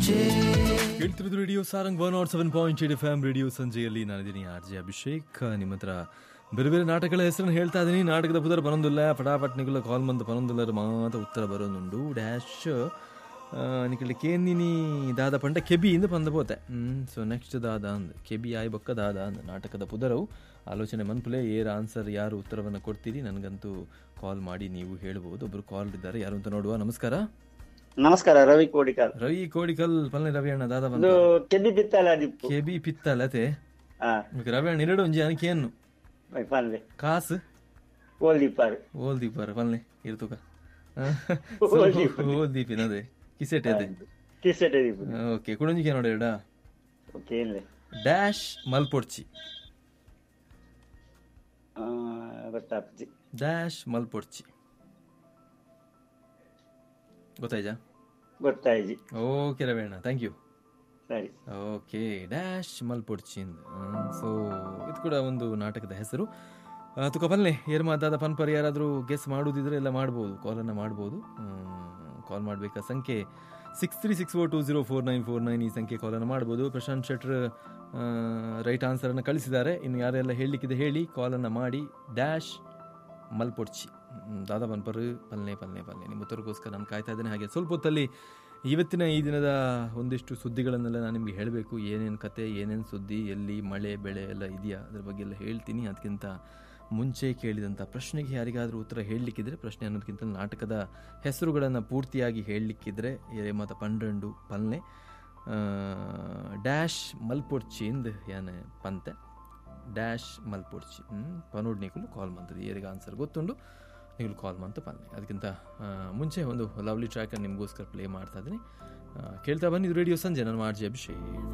ಸಂಜೆ ಕೇಳ್ತಿರೋದು radio Sarang one nought seven point eight F M radio ಸಂಜೆಯಲ್ಲಿ ನಾನಿದ್ದೀನಿ ಆರ್ ಜೆ ಅಭಿಷೇಕ್ ನಿಮ್ಮ ಹತ್ರ ಬೇರೆ ಬೇರೆ ನಾಟಕಗಳ ಹೆಸರನ್ನು ಹೇಳ್ತಾ ಇದ್ದೀನಿ ನಾಟಕದ ಪುದರ್ ಪನೊಂದಿಲ್ಲ ಫಟಾಫಟ್ ನಿಗುಲ ಕಾಲ್ ಮಂದು ಪನೊಂದಿಲ್ಲರು ಮಾತ್ರ ಉತ್ತರ ಬರೋನುಂಡು ಡ್ಯಾಶ್ ನಿಕಲಿ ಕೇಂದಿನಿ ದಾದ ಪಂಡ ಕೆಬಿ ಇಂದ ಪಂದ ಪೋತೆ ಹ್ಮ್ ಸೊ ನೆಕ್ಸ್ಟ್ ದಾದ ಅಂದ್ ಕೆಬಿ ಆಯ್ ಬೊಕ್ಕ ದಾದ ಅಂದ್ ನಾಟಕದ ಪುದರವು ಆಲೋಚನೆ ಮನ್ಪುಲೆ ಏರ್ ಆನ್ಸರ್ ಯಾರು ಉತ್ತರವನ್ನು ಕೊಡ್ತೀರಿ ನನಗಂತೂ ಕಾಲ್ ಮಾಡಿ ನೀವು ಹೇಳ್ಬೋದು ಒಬ್ರು ಕಾಲ್ ಇದ್ದಾರೆ ಯಾರು ಅಂತ ನೋಡುವ ನಮಸ್ಕಾರ ನಮಸ್ಕಾರ ರವಿ ಕೋಡಿಕರ್ ರವಿ ಕೋಡಿಕಲ್ ಪಲ್ಲೆ ರವಿ ಅಣ್ಣ ದಾದ ಬಂದ ಇದು ಕೆದ್ದಿ ಬಿತ್ತಲ್ಲ ದಿಪ್ಪು ಕೆಬಿ ಪಿತ್ತಲತೆ ಹಾ ರವಿ ಅಣ್ಣ ಎರಡು ಒಂಜಿ ಅನಕೇನು ಪನ್ಲೆ ಕಾಸು ಓಲ್ ದಿಪ್ಪಾರು ಓಲ್ ದೀಪಾರ ಪಲ್ಲೆ ಇರ್ತುಕ ಓಲ್ ದೀಪ. ಓಲ್ ದೀಪಿನದೆ ಕಿಸೆಟ್ ಅದೆ ಕಿಸೆಟೆ ದಿಪ್ಪು ಓಕೆ ಕುಡಂಜಿಕೆ ನೋಡಿ ಎರಡ ಓಕೆ ಏನ್ಲೆ ಡ್ಯಾಶ್ ಮಲ್ಪೊಡ್ಚಿ ಆ, ಗೊತ್ತಾಗ್ತದೆ ಡ್ಯಾಶ್ ಮಲ್ಪೊಡ್ಚಿ ಗೊತ್ತಾಯ್ತಾ ಗೊತ್ತಾಯ್ತು ಓಕೆ ರವಿ ಅಣ್ಣ ಥ್ಯಾಂಕ್ ಯು ಸರಿ ಓಕೆ ಡ್ಯಾಶ್ ಮಲ್ಪೊಡ್ಚಿಂದ್ ಸೊ ಇದು ಕೂಡ ಒಂದು ನಾಟಕದ ಹೆಸರು ಆ, ತುಕ ಪಲ್ಲೆ ಏರ್ ಮಾತಾದ ಪನ್ಪರ್ ಯಾರಾದರೂ ಗೆಸ್ ಮಾಡುವುದಿದ್ರೆ ಎಲ್ಲ ಮಾಡ್ಬೋದು ಕಾಲನ್ನು ಮಾಡ್ಬೋದು ಕಾಲ್ ಮಾಡಬೇಕಾ ಸಂಖ್ಯೆ six three six four two zero four nine four nine ಈ ಸಂಖ್ಯೆ ಕಾಲನ್ನು ಮಾಡ್ಬೋದು ಪ್ರಶಾಂತ್ ಶೆಟ್ರ್ ರೈಟ್ ಆನ್ಸರನ್ನು ಕಳಿಸಿದ್ದಾರೆ ಇನ್ನು ಯಾರೆಲ್ಲ ಹೇಳಲಿಕ್ಕಿದೆ ಹೇಳಿ ಕಾಲನ್ನು ಮಾಡಿ ಡ್ಯಾಶ್ ಮಲ್ಪೊಡ್ಚಿ ಹ್ಮ್, ದಾದಾ ಪನ್ಪರ್ ಪಲ್ಲೆ ಪಲ್ಲೆ ಪಲ್ಲೆ ನಿಮ್ಮ ಉತ್ತರಕ್ಕೋಸ್ಕರ ನಾನು ಕಾಯ್ತಾ ಇದ್ದೇನೆ ಹಾಗೆ ಸ್ವಲ್ಪ ಹೊತ್ತಲ್ಲಿ ಇವತ್ತಿನ ಈ ದಿನದ ಒಂದಿಷ್ಟು ಸುದ್ದಿಗಳನ್ನೆಲ್ಲ ನಾನು ನಿಮಗೆ ಹೇಳಬೇಕು ಏನೇನು ಕತೆ ಏನೇನು ಸುದ್ದಿ ಎಲ್ಲಿ ಮಳೆ ಬೆಳೆ ಎಲ್ಲ ಇದೆಯಾ ಅದ್ರ ಬಗ್ಗೆ ಎಲ್ಲ ಹೇಳ್ತೀನಿ ಅದಕ್ಕಿಂತ ಮುಂಚೆ ಕೇಳಿದಂಥ ಪ್ರಶ್ನೆಗೆ ಯಾರಿಗಾದರೂ ಉತ್ತರ ಹೇಳಲಿಕ್ಕಿದ್ರೆ ಪ್ರಶ್ನೆ ಅನ್ನೋದಕ್ಕಿಂತ ನಾಟಕದ ಹೆಸರುಗಳನ್ನು ಪೂರ್ತಿಯಾಗಿ ಹೇಳಲಿಕ್ಕಿದ್ರೆ ಮತ್ತು ಪನ್ನೆಂಡು ಪಲ್ಲೆ ಡ್ಯಾಶ್ ಮಲ್ಪೊಡ್ಚಿಂದ್ ಯಾನೆ ಪಂತೆ ಡ್ಯಾಶ್ ಮಲ್ಪೊಡ್ಚಿ ಪನೋಡ್ ನೀಕಲು ಕಾಲ್ ಮಾಡ್ತದೆ ಏರಿಗೆ ಆನ್ಸರ್ ಗೊತ್ತುಂಡು ನೀವು ಕಾಲ್ ಮಾಡ್ತಾ ಪನ್ನೆ ಅದಕ್ಕಿಂತ ಆ, ಮುಂಚೆ ಒಂದು ಲವ್ಲಿ ಟ್ರ್ಯಾಕನ್ನು ನಿಮಗೋಸ್ಕರ ಪ್ಲೇ ಮಾಡ್ತಾ ಇದ್ದೀನಿ ಆ, ಕೇಳ್ತಾ ಬನ್ನಿ ಇದು ರೇಡಿಯೋ ಸಂಜೆ ನಾನು ಮಾರ್ಜಿ ಅಭಿಷೇಕ್